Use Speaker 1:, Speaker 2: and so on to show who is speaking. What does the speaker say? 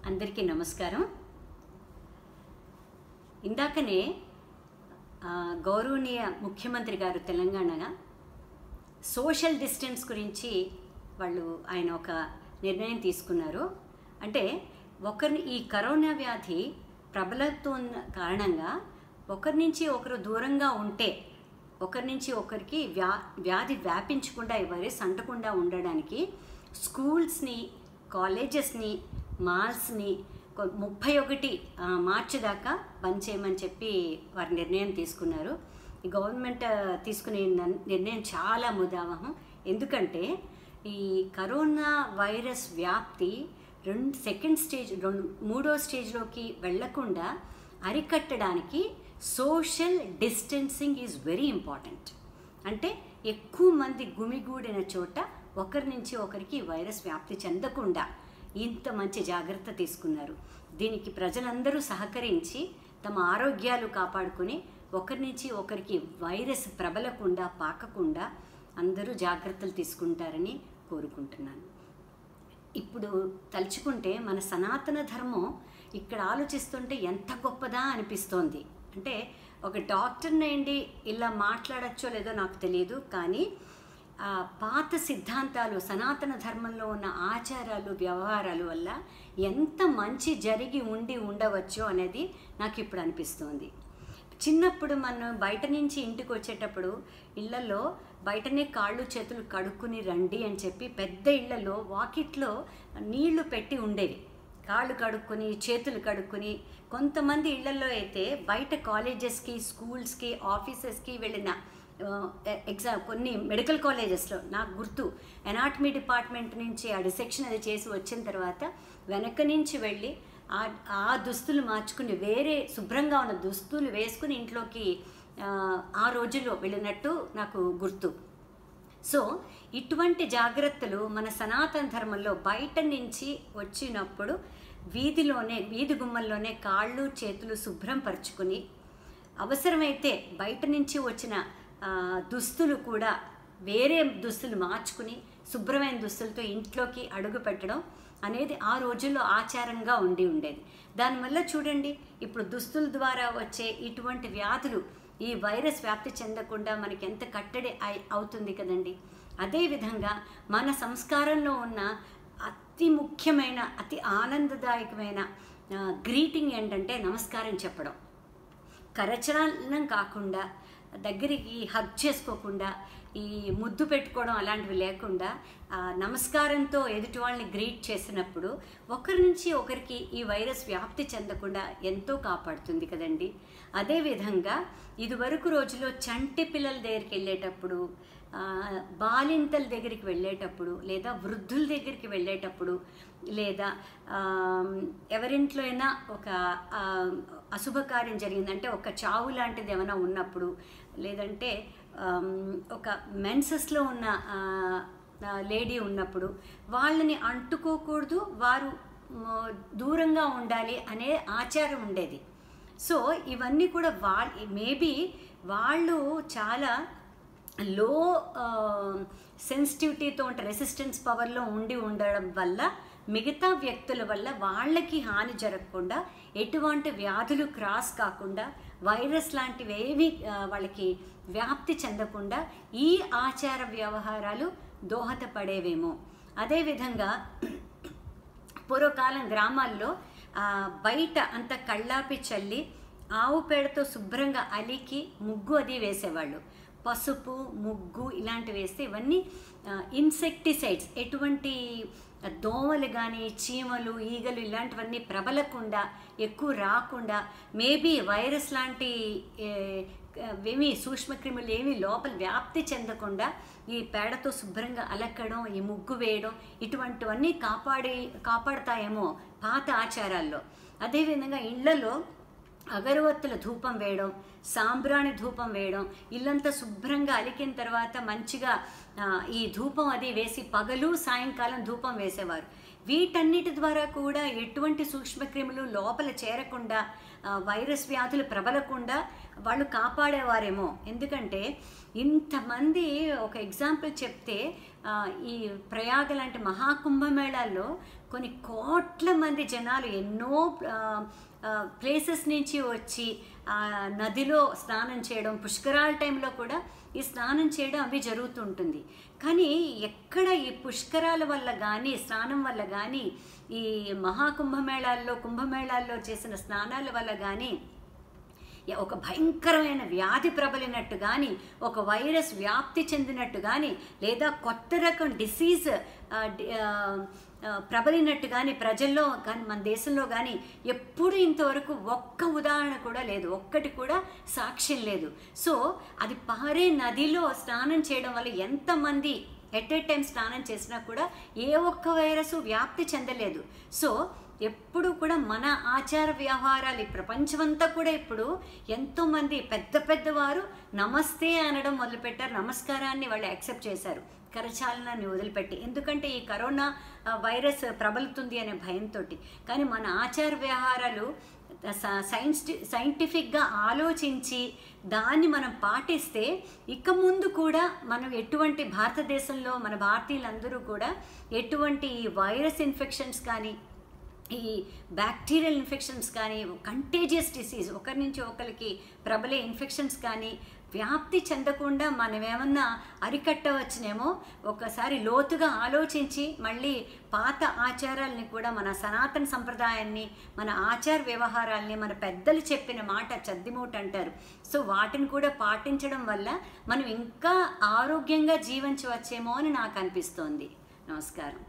Speaker 1: అందరికీ నమస్కారం ఇందాకనే ఆ, గౌరవనీయ ముఖ్యమంత్రి గారు తెలంగాణ సోషల్ డిస్టెన్స్ గురించి వాళ్ళు ఆయన ఒక నిర్ణయం తీసుకున్నారు అంటే ఒకరిని ఈ కరోనా వ్యాధి ప్రబలుతున్న కారణంగా ఒకరి నుంచి ఒకరు దూరంగా ఉంటే ఒకరి నుంచి ఒకరికి వ్యా వ్యాధి వ్యాపించకుండా ఈ వైరస్ అంటకుండా ఉండడానికి స్కూల్స్ని కాలేజెస్ని మాల్స్ని కొ- ముప్పై ఒకటి ఆ, మార్చి దాకా బంద్ చేయమని చెప్పి వారు నిర్ణయం తీసుకున్నారు ఈ గవర్నమెంట్ ఆ, తీసుకునే నన్- నిర్ణయం చాలా ముదావహం ఎందుకంటే ఈ కరోనా వైరస్ వ్యాప్తి రెండు సెకండ్ స్టేజ్ రెండు మూడో స్టేజ్లోకి వెళ్లకుండా అరికట్టడానికి social distancing is very important అంటే ఎక్కువ మంది గుమిగూడిన చోట ఒకరి నుంచి ఒకరికి ఈ వైరస్ వ్యాప్తి చెందకుండా ఇంత మంచి జాగ్రత్త తీసుకున్నారు దీనికి ప్రజలందరూ సహకరించి తమ ఆరోగ్యాలు కాపాడుకొని ఒకరి నుంచి ఒకరికి వైరస్ ప్రబలకుండా పాకకుండా అందరూ జాగ్రత్తలు తీసుకుంటారని కోరుకుంటున్నాను ఇప్పుడు తలుచుకుంటే మన సనాతన ధర్మం ఇక్కడ ఆలోచిస్తుంటే ఎంత గొప్పదా అనిపిస్తోంది అంటే ఒక డాక్టర్ని ఏంటి ఇలా మాట్లాడచ్చో లేదో నాకు తెలియదు కానీ ఆ పాత సిద్ధాంతాలు సనాతన ధర్మంలో ఉన్న ఆచారాలు వ్యవహారాలు వల్ల ఎంత మంచి జరిగి ఉండి ఉండవచ్చో అనేది నాకు ఇప్పుడు అనిపిస్తోంది చిన్నప్పుడు మనం బయట నుంచి ఇంటికి వచ్చేటప్పుడు ఇళ్లలో బయటనే కాళ్ళు చేతులు కడుక్కుని రండి అని చెప్పి పెద్ద ఇళ్లలో వాకిట్లో నీళ్లు పెట్టి ఉండేవి కాళ్ళు కడుక్కొని చేతులు కడుక్కొని కొంతమంది ఇళ్లలో అయితే బయట కాలేజెస్కి స్కూల్స్కి ఆఫీసెస్కి వెళ్ళిన ఎగ్జామ్ కొన్ని మెడికల్ కాలేజెస్లో నాకు గుర్తు ఎనాటమీ డిపార్ట్మెంట్ నుంచి ఆ డిసెక్షన్ అది చేసి వచ్చిన తర్వాత వెనక నుంచి వెళ్ళి ఆ ఆ దుస్తులు మార్చుకుని వేరే శుభ్రంగా ఉన్న దుస్తులు వేసుకుని ఇంట్లోకి ఆ, ఆ రోజుల్లో వెళ్ళినట్టు నాకు గుర్తు సో ఇటువంటి జాగ్రత్తలు మన సనాతన ధర్మంలో బయట నుంచి వచ్చినప్పుడు వీధిలోనే వీధి గుమ్మల్లోనే కాళ్ళు చేతులు శుభ్రం పరుచుకుని అవసరమైతే బయట నుంచి వచ్చిన ఆ, దుస్తులు కూడా వేరే దుస్తులు మార్చుకుని శుభ్రమైన దుస్తులతో ఇంట్లోకి అడుగు పెట్టడం అనేది ఆ రోజుల్లో ఆచారంగా ఉండి ఉండేది దానివల్ల చూడండి ఇప్పుడు దుస్తుల ద్వారా వచ్చే ఇటువంటి వ్యాధులు ఈ వైరస్ వ్యాప్తి చెందకుండా మనకి ఎంత కట్టడి అయి అవుతుంది కదండి అదేవిధంగా మన సంస్కారంలో ఉన్న అతి ముఖ్యమైన అతి ఆనందదాయకమైన గ్రీటింగ్ ఏంటంటే నమస్కారం చెప్పడం కరచలనం కాకుండా దగ్గరికి హగ్ చేసుకోకుండా ఈ ముద్దు పెట్టుకోవడం అలాంటివి లేకుండా ఆ, నమస్కారంతో ఎదుటి వాళ్ళని గ్రీట్ చేసినప్పుడు ఒకరి నుంచి ఒకరికి ఈ వైరస్ వ్యాప్తి చెందకుండా ఎంతో కాపాడుతుంది కదండి అదేవిధంగా ఇదివరకు రోజుల్లో చంటి పిల్లల దగ్గరికి వెళ్ళేటప్పుడు ఆ, బాలింతల దగ్గరికి వెళ్ళేటప్పుడు లేదా వృద్ధుల దగ్గరికి వెళ్ళేటప్పుడు లేదా ఆ, ఎవరింట్లో అయినా ఒక ఆ, అశుభకార్యం జరిగిందంటే ఒక చావు లాంటిది ఏమైనా ఉన్నప్పుడు లేదంటే ఆమ్, ఒక మెన్సెస్లో ఉన్న ఆ, ఆ, లేడీ ఉన్నప్పుడు వాళ్ళని అంటుకోకూడదు వారు మ, దూరంగా ఉండాలి అనే ఆచారం ఉండేది సో ఇవన్నీ కూడా వాళ్ళ మేబీ వాళ్ళు చాలా లో సెన్సిటివిటీతో ఉంటే రెసిస్టెన్స్ పవర్లో ఉండి ఉండడం వల్ల మిగతా వ్యక్తుల వల్ల వాళ్ళకి హాని జరగకుండా ఎటువంటి వ్యాధులు క్రాస్ కాకుండా వైరస్ లాంటివి ఏవి ఆ, వాళ్ళకి వ్యాప్తి చెందకుండా ఈ ఆచార వ్యవహారాలు దోహదపడేవేమో అదేవిధంగా పూర్వకాలం గ్రామాల్లో ఆ, బయట అంత కళ్ళాపి చల్లి ఆవు పేడతో శుభ్రంగా అలికి ముగ్గు అది వేసేవాళ్ళు పసుపు ముగ్గు ఇలాంటివి వేస్తే ఇవన్నీ ఇన్సెక్టిసైడ్స్ ఎటువంటి దోమలు కానీ చీమలు ఈగలు ఇలాంటివన్నీ ప్రబలకుండా ఎక్కువ రాకుండా మేబీ వైరస్ లాంటి ఏ, ఏమి సూక్ష్మక్రిములు ఏమి లోపల వ్యాప్తి చెందకుండా ఈ పేడతో శుభ్రంగా అలక్కడం ఈ ముగ్గు వేయడం ఇటువంటివన్నీ కాపాడి కాపాడుతాయేమో పాత ఆచారాల్లో అదేవిధంగా ఇళ్లలో అగరవత్తుల ధూపం వేయడం సాంబ్రాణి ధూపం వేయడం ఇల్లంతా శుభ్రంగా అలికిన తర్వాత మంచిగా ఆ, ఈ ధూపం అది వేసి పగలు సాయంకాలం ధూపం వేసేవారు వీటన్నిటి ద్వారా కూడా ఎటువంటి సూక్ష్మక్రిములు లోపల చేరకుండా ఆ, వైరస్ వ్యాధులు ప్రబలకుండా వాళ్ళు కాపాడేవారేమో ఎందుకంటే ఇంతమంది ఒక ఎగ్జాంపుల్ చెప్తే ఆ, ఈ ప్రయాగ లాంటి మహాకుంభమేళాల్లో కొన్ని కోట్ల మంది జనాలు ఎన్నో ప్లేసెస్ నుంచి వచ్చి ఆ నదిలో స్నానం చేయడం పుష్కరాల టైంలో కూడా ఈ స్నానం చేయడం అవి జరుగుతుంటుంది కానీ ఎక్కడ ఈ పుష్కరాల వల్ల కానీ స్నానం వల్ల కానీ ఈ మహాకుంభమేళాల్లో కుంభమేళాల్లో చేసిన స్నానాల వల్ల కానీ ఒక భయంకరమైన వ్యాధి ప్రబలినట్టు కానీ ఒక వైరస్ వ్యాప్తి చెందినట్టు కానీ లేదా కొత్త రకం డిసీజ్ ఆ, డి- ఆ, ఆ, ప్రబలినట్టు కానీ ప్రజల్లో కానీ మన దేశంలో కానీ ఎప్పుడు ఇంతవరకు ఒక్క ఉదాహరణ కూడా లేదు ఒక్కటి కూడా సాక్ష్యం లేదు సో అది పారే నదిలో స్నానం చేయడం వల్ల ఎంతమంది ఎట్ ఏ టైం స్నానం చేసినా కూడా ఏ ఒక్క వైరస్ వ్యాప్తి చెందలేదు సో ఎప్పుడు కూడా మన ఆచార వ్యవహారాలు ఈ ప్రపంచమంతా కూడా ఇప్పుడు ఎంతోమంది పెద్ద పెద్దవారు నమస్తే అనడం మొదలుపెట్టారు నమస్కారాన్ని వాళ్ళు యాక్సెప్ట్ చేశారు కరచాలనాన్ని వదిలిపెట్టి ఎందుకంటే ఈ కరోనా ఆ, వైరస్ ప్రబలుతుంది అనే భయంతో కానీ మన ఆచార వ్యవహారాలు స- సైన్స్ సైంటిఫిక్గా ఆలోచించి దాన్ని మనం పాటిస్తే ఇక ముందు కూడా మనం ఎటువంటి భారతదేశంలో మన భారతీయులందరూ కూడా ఎటువంటి ఈ వైరస్ ఇన్ఫెక్షన్స్ కానీ ఈ బ్యాక్టీరియల్ ఇన్ఫెక్షన్స్ కానీ కంటేజియస్ డిసీజ్ ఒకరి నుంచి ఒకరికి ప్రబలే ఇన్ఫెక్షన్స్ కానీ వ్యాప్తి చెందకుండా మనం ఏమన్నా అరికట్టవచ్చునేమో ఒకసారి లోతుగా ఆలోచించి మళ్ళీ పాత ఆచారాల్ని కూడా మన సనాతన సంప్రదాయాన్ని మన ఆచార వ్యవహారాల్ని మన పెద్దలు చెప్పిన మాట చద్దిమూట అంటారు సో వాటిని కూడా పాటించడం వల్ల మనం ఇంకా ఆరోగ్యంగా జీవించవచ్చేమో అని నాకు అనిపిస్తోంది నమస్కారం